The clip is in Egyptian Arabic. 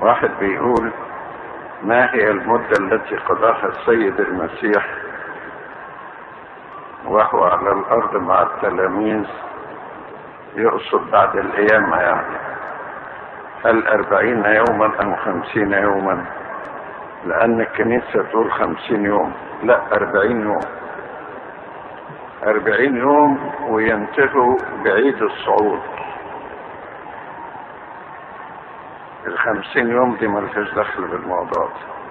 واحد بيقول ما هي المدة التي قضاها السيد المسيح وهو على الأرض مع التلاميذ يقصد بعد القيامة يعني هل أربعين يوما أم خمسين يوما لأن الكنيسة تقول خمسين يوم لا أربعين يوم أربعين يوم وينتهوا بعيد الصعود الخمسين يوم دي ملهاش دخل بالموضوع ده